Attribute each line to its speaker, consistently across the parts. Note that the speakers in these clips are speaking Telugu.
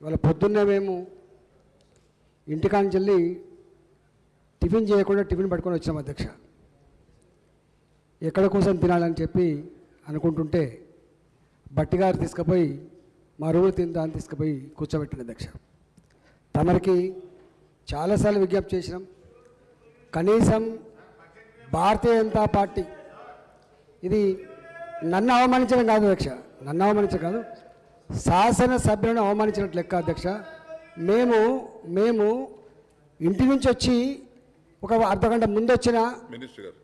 Speaker 1: వాళ్ళ పొద్దున్నే మేము ఇంటికాంచి వెళ్ళి టిఫిన్ చేయకుండా టిఫిన్ పట్టుకొని వచ్చాం అధ్యక్ష ఎక్కడ కోసం తినాలని చెప్పి అనుకుంటుంటే బట్టి గారు తీసుకుపోయి మా రూమ్ తిందా అని తీసుకుపోయి కూర్చోబెట్టిన అధ్యక్ష తమరికి చాలాసార్లు విజ్ఞప్తి చేసినాం కనీసం భారతీయ జనతా పార్టీ ఇది నన్ను అవమానించడం కాదు అధ్యక్ష నన్ను అవమానించడం కాదు శాసనసభ్యులను అవమానించినట్లు లెక్క అధ్యక్ష మేము మేము ఇంటి నుంచి వచ్చి ఒక అర్ధగంట ముందు వచ్చిన
Speaker 2: మినిస్టర్ గారు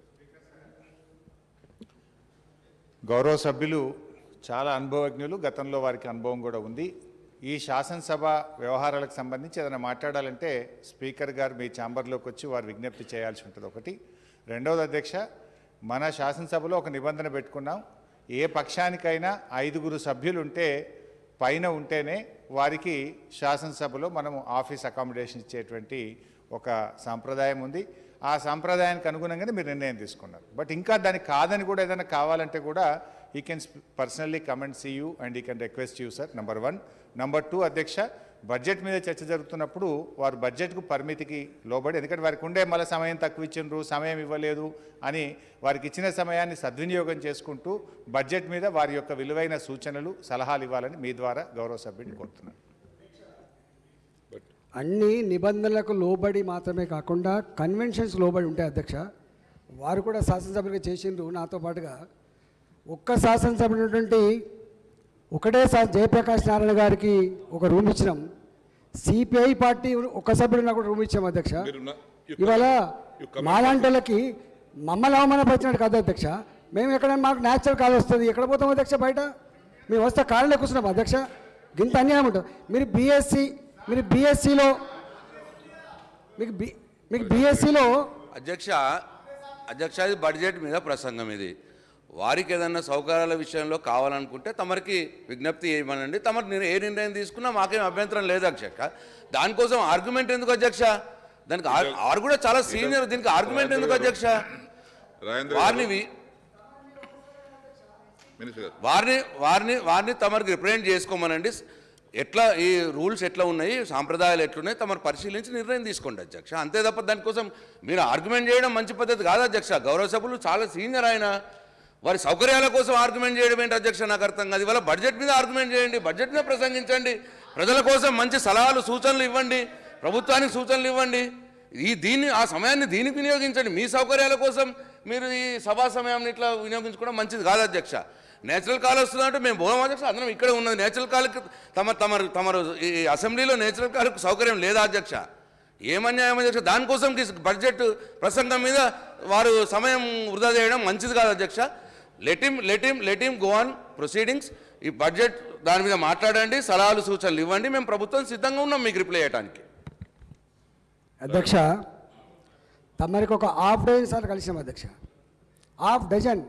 Speaker 3: గౌరవ సభ్యులు చాలా అనుభవజ్ఞులు గతంలో వారికి అనుభవం కూడా ఉంది ఈ శాసనసభ వ్యవహారాలకు సంబంధించి ఏదైనా మాట్లాడాలంటే స్పీకర్ గారు మీ ఛాంబర్లోకి వచ్చి వారు విజ్ఞప్తి చేయాల్సి ఉంటుంది ఒకటి రెండవది అధ్యక్ష మన శాసనసభలో ఒక నిబంధన పెట్టుకున్నాం ఏ పక్షానికైనా ఐదుగురు సభ్యులు ఉంటే పైన ఉంటేనే వారికి శాసనసభలో మనం ఆఫీస్ అకామిడేషన్ ఇచ్చేటువంటి ఒక సాంప్రదాయం ఉంది ఆ సాంప్రదాయానికి అనుగుణంగానే మీరు నిర్ణయం తీసుకున్నారు బట్ ఇంకా దానికి కాదని కూడా ఏదైనా కావాలంటే కూడా I can personally comment see you and I can request you sir number one number two అధ్యక్ష బడ్జెట్ మీద చర్చ జరుగుతున్నప్పుడు వారు బడ్జెట్కు పరిమితికి లోబడి ఎందుకంటే వారికి ఉండే మళ్ళీ సమయం తక్కువ ఇచ్చిండ్రు సమయం ఇవ్వలేదు అని వారికి ఇచ్చిన సమయాన్ని సద్వినియోగం చేసుకుంటూ బడ్జెట్ మీద వారి యొక్క విలువైన సూచనలు సలహాలు ఇవ్వాలని మీ ద్వారా గౌరవ సభ్యుడిని కోరుతున్నాను
Speaker 1: అన్ని నిబంధనలకు లోబడి మాత్రమే కాకుండా కన్వెన్షన్స్ లోబడి ఉంటాయి అధ్యక్ష వారు కూడా శాసనసభ్యులుగా చేసిండ్రు నాతో పాటుగా ఒక్క శాసనసభ్యుడు ఉన్నటువంటి ఒకటే సా జయప్రకాష్ నారాయణ గారికి ఒక రూమ్ ఇచ్చినాం సిపిఐ పార్టీ ఒక సభ్యుడు నాకు రూమ్ ఇచ్చాం అధ్యక్ష
Speaker 2: మీరు నా- you
Speaker 1: ఇవాళ
Speaker 2: you comment
Speaker 1: మాలాంటి వాళ్ళకి మమ్మల్ని అవమానపరిచినట్టు కాదు అధ్యక్ష మేము ఎక్కడ మాకు న్యాచురల్ కాల్ వస్తుంది ఎక్కడ పోతాం అధ్యక్ష బయట మేము వస్తే కాళ్ళలో కూర్చున్నాం అధ్యక్ష గింత అన్యాయం ఉంటుంది మీరు బీఎస్సీ మీరు బీఎస్సీలో మీకు బి మీకు బీఎస్సీలో
Speaker 4: అధ్యక్ష అధ్యక్ష ఇది బడ్జెట్ మీద ప్రసంగం ఇది వారికి ఏదన్నా సౌకర్యాల విషయంలో కావాలనుకుంటే తమరికి విజ్ఞప్తి చేయమనండి తమరు నిర్- ఏ నిర్ణయం తీసుకున్నా మాకేం అభ్యంతరం లేదు అధ్యక్ష దానికోసం ఆర్గ్యుమెంట్ ఎందుకు అధ్యక్ష దానికి ఆర్- ఆరు కూడా చాలా సీనియర్ దీనికి ఆర్గ్యుమెంట్ ఎందుకు అధ్యక్ష
Speaker 2: రాజేంద్ర
Speaker 4: వారిని
Speaker 2: గారు
Speaker 4: వి-
Speaker 2: మినిస్టర్ గారు
Speaker 4: వారిని వారిని వారిని తమరికి రిప్రజెంట్ చేసుకోమనండి ఎట్లా ఈ రూల్స్ ఎట్లా ఉన్నాయి సాంప్రదాయాలు ఎట్లున్నాయి తమరు పరిశీలించి నిర్ణయం తీసుకోండి అధ్యక్ష అంతే తప్ప దానికోసం మీరు ఆర్గ్యుమెంట్ చేయడం మంచి పద్ధతి కాదు అధ్యక్ష గౌరవ సభ్యులు చాలా సీనియర్ ఆయన వారి సౌకర్యాల కోసం ఆర్గ్యుమెంట్ చేయడం ఏంటి అధ్యక్ష నాకు అర్థం కాదు ఇవాళ బడ్జెట్ మీద ఆర్గ్యుమెంట్ చేయండి బడ్జెట్ మీద ప్రసంగించండి ప్రజల కోసం మంచి సలహాలు సూచనలు ఇవ్వండి ప్రభుత్వానికి సూచనలు ఇవ్వండి ఈ దీన్ని ఆ సమయాన్ని దీనికి వినియోగించండి మీ సౌకర్యాల కోసం మీరు ఈ సభా సమయాన్ని ఇట్లా వినియోగించుకోవడం మంచిది కాదు అధ్యక్ష నేచురల్ కాల్ వస్తుందంటే మేము పోదాం అధ్యక్ష అందరం ఇక్కడే ఉన్నది నేచురల్ కాల్కి తమ తమరు తమరు ఈ అసెంబ్లీలో నేచురల్ కాల్కి సౌకర్యం లేదా అధ్యక్ష ఏమన్యాయం అధ్యక్ష దానికోసం కి- బడ్జెట్ ప్రసంగం మీద వారు సమయం వృధా చేయడం మంచిది కాదు అధ్యక్ష let him let him let him go on proceedings ఈ బడ్జెట్ దాని మీద మాట్లాడండి సలహాలు సూచనలు ఇవ్వండి మేము ప్రభుత్వం సిద్ధంగా ఉన్నాం మీకు రిప్లై చేయడానికి
Speaker 1: అధ్యక్ష తమరికి ఒక హాఫ్ డజన్ సార్లు కలిసాం అధ్యక్ష హాఫ్ డజన్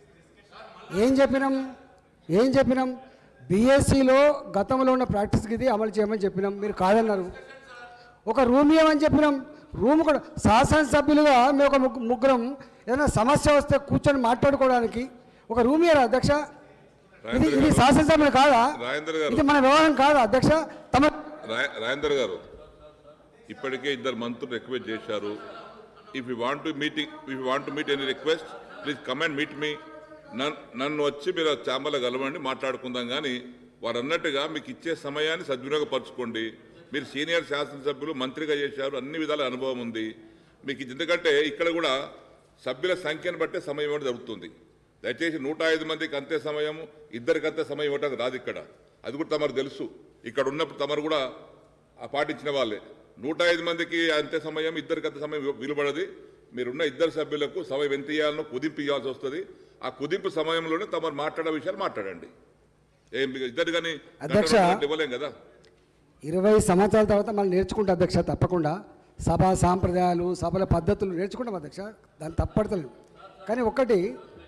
Speaker 1: ఏం చెప్పినాం ఏం చెప్పినాం బీఎస్సీలో గతంలో ఉన్న ప్రాక్టీస్కి ఇది అమలు చేయమని చెప్పినాం మీరు కాదన్నారు ఒక రూమ్ ఇవ్వమని చెప్పినాం రూమ్ కూడా శాసనసభ్యులుగా మేము ఒక ముగ్గు- ముగ్గురం ఏదైనా సమస్య వస్తే కూర్చొని మాట్లాడుకోవడానికి ఒక రూమ్ ఇయ్యరా అధ్యక్ష ఇది ఇది శాసనసభ్యులు కాదా
Speaker 2: రాజేంద్ర గారు.
Speaker 1: ఇది మన వ్యవహారం కాదా అధ్యక్ష తమ
Speaker 2: రా- రాజేందర్ గారు ఇప్పటికే ఇద్దరు మంత్రులు రిక్వెస్ట్ చేశారు if you want to meeting if you want to meet any request please come and meet me నన్ను వచ్చి మీరు చాంబర్లో కలవండి మాట్లాడుకుందాం కానీ వారు అన్నట్టుగా మీకు ఇచ్చే సమయాన్ని సద్వినియోగపరచుకోండి మీరు సీనియర్ శాసనసభ్యులు మంత్రిగా చేశారు అన్ని విధాల అనుభవం ఉంది మీకు ఇది ఎందుకంటే ఇక్కడ కూడా సభ్యుల సంఖ్యను బట్టే సమయం ఇవ్వడం జరుగుతుంది దయచేసి నూట ఐదు మందికి అంతే సమయం ఇద్దరికి అంతే సమయం ఇవ్వడానికి రాదు ఇక్కడ అది కూడా తమరు తెలుసు ఇక్కడ ఉన్నప్పుడు తమరు కూడా ఆ పాటించిన వాళ్ళే నూట ఐదు మందికి అంతే సమయం ఇద్దరికి అంత సమయం విలువడది మీరున్న ఇద్దరు సభ్యులకు సమయం ఎంత ఇవ్వాలనో కుదింపు ఇవ్వాల్సి వస్తుంది ఆ కుదింపు సమయంలోనే తమరు మాట్లాడే విషయాలు మాట్లాడండి ఏం ఇద్దరు కానీ
Speaker 1: అధ్యక్ష.
Speaker 2: ఇవ్వలేం కదా
Speaker 1: ఇరవై సంవత్సరాల తర్వాత మనం నేర్చుకుంటాం అధ్యక్ష తప్పకుండా సభ సాంప్రదాయాలు సభల పద్ధతులు నేర్చుకుంటాం అధ్యక్ష దాన్ని తప్పడతలేదు కానీ ఒక్కటి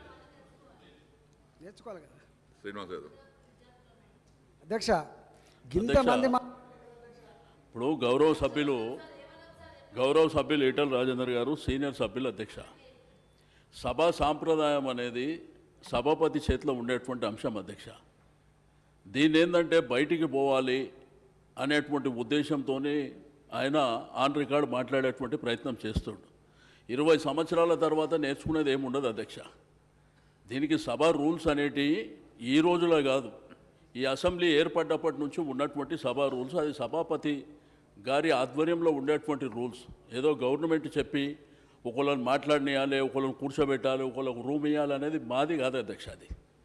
Speaker 1: నేర్చుకోవాలి కదా
Speaker 2: శ్రీనివాస్ యాదవ్
Speaker 1: అధ్యక్ష ఇంతమంది మా
Speaker 5: ఇప్పుడు గౌరవ సభ్యులు గౌరవ సభ్యులు ఈటల రాజేందర్ గారు సీనియర్ సభ్యులు అధ్యక్ష సభా సాంప్రదాయం అనేది సభాపతి చేతిలో ఉండేటువంటి అంశం అధ్యక్ష దీన్ని ఏంటంటే బయటికి పోవాలి అనేటువంటి ఉద్దేశంతోనే ఆయన ఆన్ రికార్డ్ మాట్లాడేటువంటి ప్రయత్నం చేస్తుండు ఇరవై సంవత్సరాల తర్వాత నేర్చుకునేది ఏముండదు అధ్యక్ష దీనికి సభ రూల్స్ అనేటివి ఈ రోజులో కాదు ఈ అసెంబ్లీ ఏర్పడ్డప్పటి నుంచి ఉన్నటువంటి సభా రూల్స్ అది సభాపతి గారి ఆధ్వర్యంలో ఉండేటువంటి రూల్స్ ఏదో గవర్నమెంట్ చెప్పి ఒకళ్ళని మాట్లాడినేయాలి ఒకళ్ళని కూర్చోబెట్టాలి ఒకళ్ళకు రూమ్ ఇవ్వాలి అనేది మాది కాదు అధ్యక్ష అది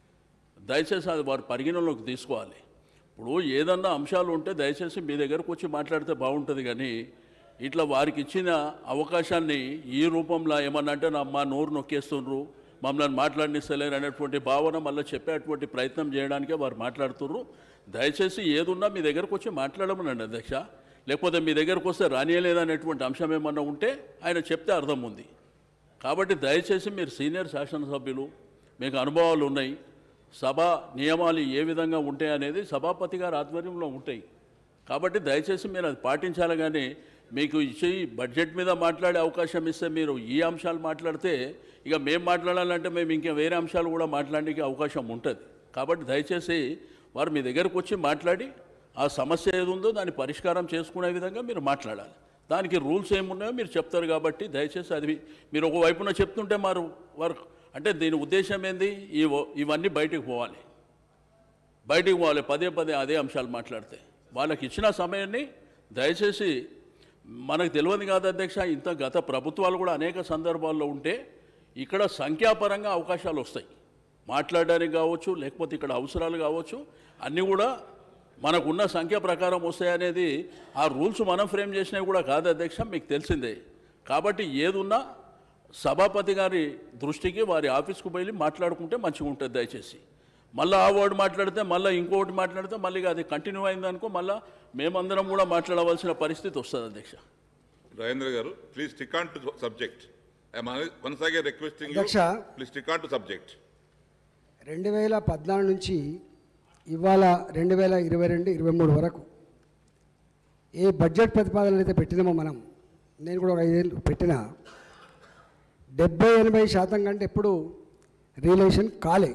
Speaker 5: దయచేసి అది వారి పరిగణనలోకి తీసుకోవాలి ఇప్పుడు ఏదన్నా అంశాలు ఉంటే దయచేసి మీ దగ్గరకు వచ్చి మాట్లాడితే బాగుంటుంది కానీ ఇట్లా వారికి ఇచ్చిన అవకాశాన్ని ఈ రూపంలో ఏమన్నా అంటే నా మా నోరు నొక్కేస్తుండ్రు మమ్మల్ని మాట్లాడినిస్తలేరు అనేటువంటి భావన మళ్ళీ చెప్పేటువంటి ప్రయత్నం చేయడానికే వారు మాట్లాడుతుర్రు దయచేసి ఏదున్నా మీ దగ్గరకు వచ్చి మాట్లాడమనండి అధ్యక్ష లేకపోతే మీ దగ్గరకు వస్తే రానియలేదనేటువంటి అంశం ఏమన్నా ఉంటే ఆయన చెప్తే అర్థం ఉంది కాబట్టి దయచేసి మీరు సీనియర్ శాసనసభ్యులు మీకు అనుభవాలు ఉన్నాయి సభ నియమాలు ఏ విధంగా ఉంటాయి అనేది సభాపతి గారి ఆధ్వర్యంలో ఉంటాయి కాబట్టి దయచేసి మీరు అది పాటించాలి కానీ మీకు ఇచ్చి బడ్జెట్ మీద మాట్లాడే అవకాశం ఇస్తే మీరు ఈ అంశాలు మాట్లాడితే ఇక మేము మాట్లాడాలంటే మేము ఇంకా వేరే అంశాలు కూడా మాట్లాడడానికి అవకాశం ఉంటుంది కాబట్టి దయచేసి వారు మీ దగ్గరకు వచ్చి మాట్లాడి ఆ సమస్య ఏది ఉందో దాన్ని పరిష్కారం చేసుకునే విధంగా మీరు మాట్లాడాలి దానికి రూల్స్ ఏమున్నాయో మీరు చెప్తారు కాబట్టి దయచేసి అది మీరు ఒక వైపున చెప్తుంటే మారు వారు అంటే దీని ఉద్దేశం ఏంది ఈ ఇవన్నీ బయటికి పోవాలి బయటికి పోవాలి పదే పదే అదే అంశాలు మాట్లాడితే వాళ్ళకి ఇచ్చిన సమయాన్ని దయచేసి మనకు తెలియదు కాదు అధ్యక్ష ఇంత గత ప్రభుత్వాలు కూడా అనేక సందర్భాల్లో ఉంటే ఇక్కడ సంఖ్యాపరంగా అవకాశాలు వస్తాయి మాట్లాడడానికి కావచ్చు లేకపోతే ఇక్కడ అవసరాలు కావచ్చు అన్నీ కూడా మనకున్న సంఖ్య ప్రకారం వస్తాయనేది ఆ రూల్స్ మనం ఫ్రేమ్ చేసినవి కూడా కాదు అధ్యక్ష మీకు తెలిసిందే కాబట్టి ఏదున్నా సభాపతి గారి దృష్టికి వారి ఆఫీస్కు పోయి మాట్లాడుకుంటే మంచిగా ఉంటుంది దయచేసి మళ్ళీ ఆ వర్డ్ మాట్లాడితే మళ్ళీ ఇంకొకటి మాట్లాడితే మళ్ళీ అది కంటిన్యూ అయిందనుకో మళ్ళీ మేమందరం కూడా మాట్లాడవలసిన పరిస్థితి వస్తుంది అధ్యక్ష
Speaker 2: Rajendra garu please stick on to subject once again requesting
Speaker 1: అధ్యక్ష.
Speaker 2: Please stick on to subject
Speaker 1: రెండు వేల పద్నాలుగు నుంచి ఇవాళ రెండు వేల ఇరవై రెండు ఇరవై మూడు వరకు ఏ బడ్జెట్ ప్రతిపాదనలు అయితే పెట్టినామో మనం నేను కూడా ఒక ఐదేళ్ళు పెట్టినా డెబ్బై ఎనభై శాతం కంటే ఎప్పుడు రియలైజేషన్ కాలే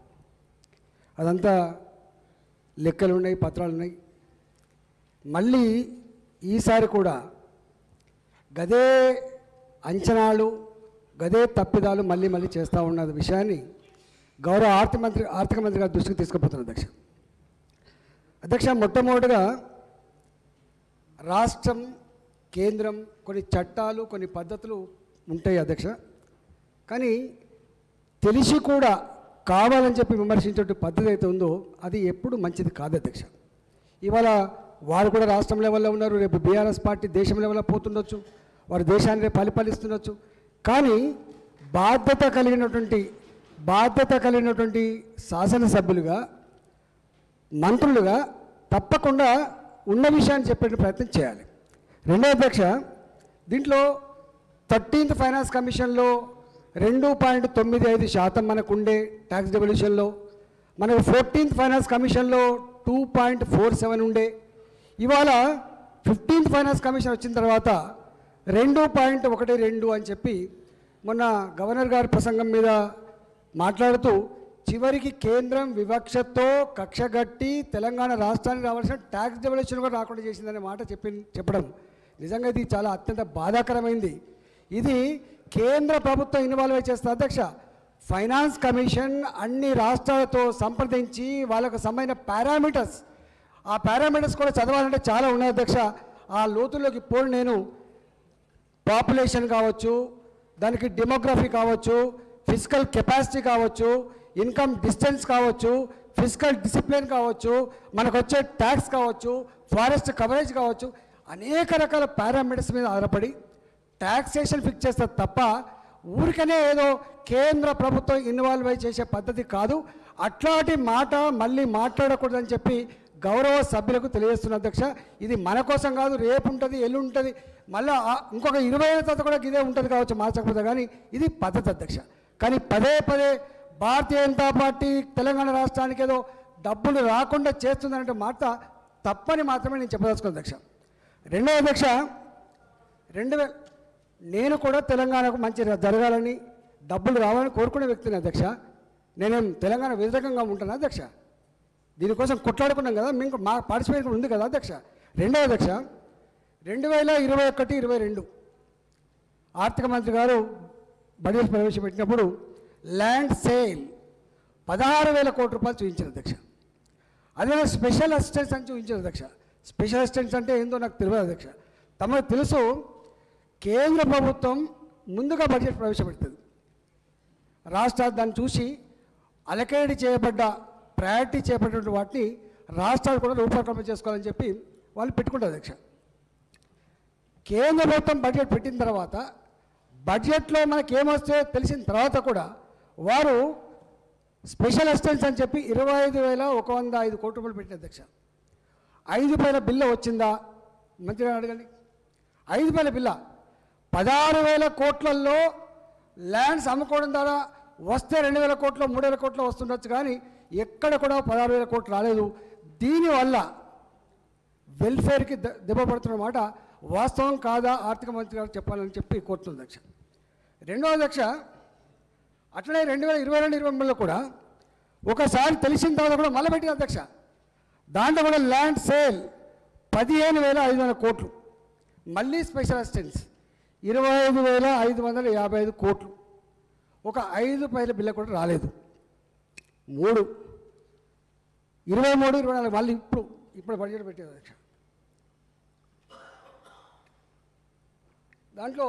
Speaker 1: అదంతా లెక్కలు ఉన్నాయి పత్రాలు ఉన్నాయి మళ్ళీ ఈసారి కూడా గదే అంచనాలు గదే తప్పిదాలు మళ్ళీ మళ్ళీ చేస్తూ ఉన్న విషయాన్ని గౌరవ ఆర్థిక మంత్రి ఆర్థిక మంత్రి గారి దృష్టికి తీసుకుపోతున్నారు అధ్యక్ష అధ్యక్ష మొట్టమొదటిగా రాష్ట్రం కేంద్రం కొన్ని చట్టాలు కొన్ని పద్ధతులు ఉంటాయి అధ్యక్ష కానీ తెలిసి కూడా కావాలని చెప్పి విమర్శించే పద్ధతి అయితే ఉందో అది ఎప్పుడు మంచిది కాదు అధ్యక్ష ఇవాళ వారు కూడా రాష్ట్రం లెవెల్లో ఉన్నారు రేపు బీఆర్ఎస్ పార్టీ దేశం లెవెల్లో పోతుండొచ్చు వారు దేశాన్ని రేపు పరిపాలిస్తుండొచ్చు కానీ బాధ్యత కలిగినటువంటి బాధ్యత కలిగినటువంటి శాసనసభ్యులుగా మంత్రులుగా తప్పకుండా ఉన్న విషయాన్ని చెప్పే ప్రయత్నం చేయాలి రెండో అధ్యక్ష దీంట్లో థర్టీన్త్ ఫైనాన్స్ కమిషన్లో రెండు పాయింట్ తొమ్మిది ఐదు శాతం మనకు ఉండే ట్యాక్స్ డెవల్యూషన్లో మనకు ఫోర్టీన్త్ ఫైనాన్స్ కమిషన్లో టూ పాయింట్ ఫోర్ సెవెన్ ఉండే ఇవాళ ఫిఫ్టీన్త్ ఫైనాన్స్ కమిషన్ వచ్చిన తర్వాత రెండు పాయింట్ ఒకటి రెండు అని చెప్పి మొన్న గవర్నర్ గారి ప్రసంగం మీద మాట్లాడుతూ చివరికి కేంద్రం వివక్షతో కక్షగట్టి తెలంగాణ రాష్ట్రానికి రావాల్సిన ట్యాక్స్ డెవల్యూషన్ కూడా రాకుండా చేసిందనే మాట చెప్పి చెప్పడం నిజంగా ఇది చాలా అత్యంత బాధాకరమైంది ఇది కేంద్ర ప్రభుత్వం ఇన్వాల్వ్ చేస్తుంది అధ్యక్ష ఫైనాన్స్ కమిషన్ అన్ని రాష్ట్రాలతో సంప్రదించి వాళ్ళకు సంబంధించిన పారామీటర్స్ ఆ పారామీటర్స్ కూడా చదవాలంటే చాలా ఉన్నాయి అధ్యక్ష ఆ లోతుల్లోకి పోను నేను పాపులేషన్ కావచ్చు దానికి డెమోగ్రఫీ కావచ్చు ఫిజికల్ కెపాసిటీ కావచ్చు ఇన్కమ్ డిస్టెన్స్ కావచ్చు ఫిజికల్ డిసిప్లిన్ కావచ్చు మనకు వచ్చే ట్యాక్స్ కావచ్చు ఫారెస్ట్ కవరేజ్ కావచ్చు అనేక రకాల పారామీటర్స్ మీద ఆధారపడి ట్యాక్సేషన్ ఫిక్స్ చేస్తారు తప్ప ఊరికనే ఏదో కేంద్ర ప్రభుత్వం ఇన్వాల్వ్ అయి చేసే పద్ధతి కాదు అట్లాంటి మాట మళ్ళీ మాట్లాడకూడదని చెప్పి గౌరవ సభ్యులకు తెలియజేస్తున్న అధ్యక్ష ఇది మన కోసం కాదు రేపు ఉంటుంది ఎల్లు ఉంటుంది మళ్ళీ ఇంకొక ఇరవై ఏళ్ళ తర్వాత కూడా ఇదే ఉంటుంది కావచ్చు మార్చకపోతే కానీ ఇది పద్ధతి అధ్యక్ష కానీ పదే పదే భారతీయ జనతా పార్టీ తెలంగాణ రాష్ట్రానికి ఏదో డబ్బులు రాకుండా చేస్తుందనే మాట తప్పని మాత్రమే నేను చెప్పదలుచుకున్నాను అధ్యక్ష రెండో అధ్యక్ష రెండు వేల నేను కూడా తెలంగాణకు మంచి జరగాలని డబ్బులు రావాలని కోరుకునే వ్యక్తిని అధ్యక్ష నేనేం తెలంగాణ వ్యతిరేకంగా ఉంటాను అధ్యక్ష దీనికోసం కొట్లాడుకున్నాం కదా మేము మా పార్టిసిపేట్ ఉంది కదా అధ్యక్ష రెండవ అధ్యక్ష రెండు వేల ఇరవై ఒకటి ఇరవై రెండు ఆర్థిక మంత్రి గారు బడ్జెట్ ప్రవేశపెట్టినప్పుడు ల్యాండ్ సేల్ పదహారు వేల కోట్ల రూపాయలు చూపించారు అధ్యక్ష అదే స్పెషల్ అసిస్టెంట్స్ అని చూపించారు అధ్యక్ష స్పెషల్ అసిస్టెంట్స్ అంటే ఏందో నాకు తెలియదు అధ్యక్ష తమకు తెలుసు కేంద్ర ప్రభుత్వం ముందుగా బడ్జెట్ ప్రవేశపెడుతుంది రాష్ట్రాలు దాన్ని చూసి అలకేట్ చేయబడ్డ ప్రయారిటీ చేయబడినటువంటి వాటిని రాష్ట్రాలు కూడా రూపకల్పన చేసుకోవాలని చెప్పి వాళ్ళు పెట్టుకుంటారు అధ్యక్ష కేంద్ర ప్రభుత్వం బడ్జెట్ పెట్టిన తర్వాత బడ్జెట్లో మనకి ఏమొస్తే తెలిసిన తర్వాత కూడా వారు స్పెషల్ అసిస్టెన్స్ అని చెప్పి ఇరవై ఐదు వేల ఒక వంద ఐదు కోట్ల రూపాయలు పెట్టిన అధ్యక్ష ఐదు పైన బిల్లు వచ్చిందా మంత్రి గారు అడగండి ఐదు పైన బిల్ల పదహారు వేల కోట్లలో ల్యాండ్స్ అమ్ముకోవడం ద్వారా వస్తే రెండు వేల కోట్లు మూడు వేల కోట్లు వస్తుండొచ్చు కానీ ఎక్కడ కూడా పదహారు వేల కోట్లు రాలేదు దీనివల్ల వెల్ఫేర్కి ద- దెబ్బ పడుతున్న మాట వాస్తవం కాదా ఆర్థిక మంత్రి గారు చెప్పాలని చెప్పి కోరుతుంది అధ్యక్ష రెండవ అధ్యక్ష అట్లనే రెండు వేల ఇరవై రెండు ఇరవై మూడులో కూడా ఒకసారి తెలిసిన తర్వాత కూడా మళ్ళీ పెట్టిన అధ్యక్ష దాంట్లో కూడా ల్యాండ్ సేల్ పదిహేను వేల ఐదు వందల కోట్లు మళ్ళీ స్పెషల్ అసిస్టెన్స్ ఇరవై ఐదు వేల ఐదు వందల యాభై ఐదు కోట్లు ఒక ఐదు పైల బిల్ల కూడా రాలేదు మూడు ఇరవై మూడు ఇరవై నాలుగు మళ్ళీ ఇప్పుడు ఇప్పుడు బడ్జెట్ పెట్టేది అధ్యక్ష దాంట్లో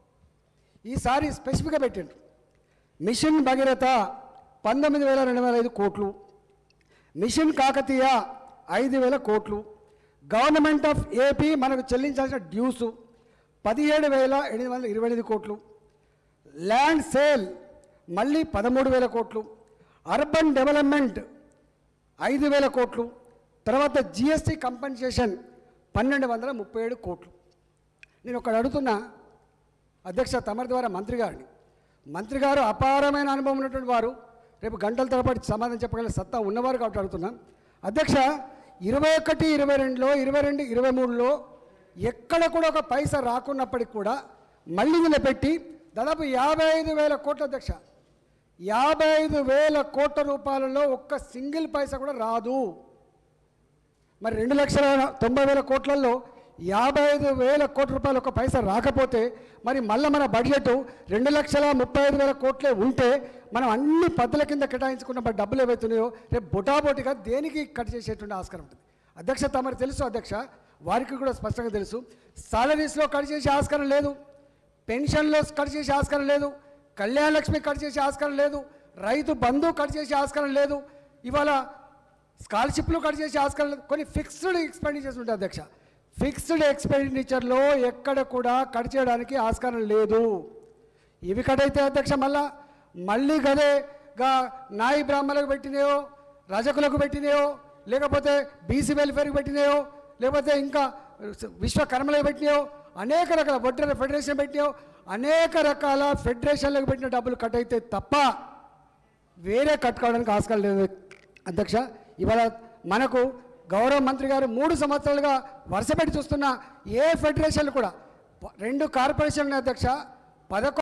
Speaker 1: ఈసారి స్పెసిఫిక్గా పెట్టండి మిషన్ భగీరథ పంతొమ్మిది వేల రెండు వేల ఐదు కోట్లు మిషన్ కాకతీయ ఐదు వేల కోట్లు గవర్నమెంట్ ఆఫ్ ఏపీ మనకు చెల్లించాల్సిన డ్యూస్ పదిహేడు వేల ఎనిమిది వందల ఇరవై ఎనిమిది కోట్లు ల్యాండ్ సేల్ మళ్ళీ పదమూడు వేల కోట్లు అర్బన్ డెవలప్మెంట్ ఐదు వేల కోట్లు తర్వాత జిఎస్టీ కంపెన్సేషన్ పన్నెండు వందల ముప్పై ఏడు కోట్లు నేను ఒకటి అడుగుతున్నా అధ్యక్ష తమరి ద్వారా మంత్రి గారిని మంత్రి గారు అపారమైన అనుభవం ఉన్నటువంటి వారు రేపు గంటల తరబడి సమాధానం చెప్పగల సత్తా ఉన్నవారు కాబట్టి అడుగుతున్నాం అధ్యక్ష ఇరవై ఒకటి ఇరవై రెండులో ఇరవై రెండు ఇరవై మూడులో ఎక్కడ కూడా ఒక పైసా రాకున్నప్పటికి కూడా మళ్ళీ నిలబెట్టి దాదాపు యాభై ఐదు వేల కోట్ల అధ్యక్ష యాభై ఐదు వేల కోట్ల రూపాయలలో ఒక్క సింగిల్ పైసా కూడా రాదు మరి రెండు లక్షల తొంభై వేల కోట్లలో యాభై ఐదు వేల కోట్ల రూపాయలు ఒక పైసా రాకపోతే మరి మళ్ళీ మన బడ్జెట్ రెండు లక్షల ముప్పై ఐదు వేల కోట్లే ఉంటే మనం అన్ని పద్ధతుల కింద కేటాయించుకున్న మరి డబ్బులు ఏవైతున్నాయో రేపు బొటాబొటిగా దేనికి కట్ చేసేటువంటి ఆస్కారం ఉంటుంది అధ్యక్ష తమరు తెలుసు అధ్యక్ష వారికి కూడా స్పష్టంగా తెలుసు సాలరీస్లో కట్ చేసే ఆస్కారం లేదు పెన్షన్లో కట్ చేసే ఆస్కారం లేదు కళ్యాణ లక్ష్మి కట్ చేసే ఆస్కారం లేదు రైతు బంధు కట్ చేసే ఆస్కారం లేదు ఇవాళ స్కాలర్షిప్లు కట్ చేసే ఆస్కారం లేదు కొన్ని ఫిక్స్డ్ ఎక్స్పెండిచర్స్ ఉంటాయి అధ్యక్ష ఫిక్స్డ్ ఎక్స్పెండిచర్లో ఎక్కడ కూడా కట్ చేయడానికి ఆస్కారం లేదు ఇవి కట్ అయితే అధ్యక్ష మళ్ళా మళ్ళీ గదేగా నాయి బ్రాహ్మణులకు పెట్టినాయో రజకులకు పెట్టినాయో లేకపోతే బీసీ వెల్ఫేర్కి పెట్టినాయో లేకపోతే ఇంకా విశ్వకర్మలకు పెట్టినాయో అనేక రకాల ఒడ్డర ఫెడరేషన్ పెట్టినాయో అనేక రకాల ఫెడరేషన్లకు పెట్టిన డబ్బులు కట్ అయితే తప్ప వేరే కట్టుకోవడానికి ఆస్కారం లేదు అధ్యక్ష ఇవాళ మనకు గౌరవ మంత్రి గారు మూడు సంవత్సరాలుగా వరుసపెట్టి చూస్తున్న ఏ ఫెడరేషన్లు కూడా రెండు కార్పొరేషన్లు అధ్యక్ష పదకొండు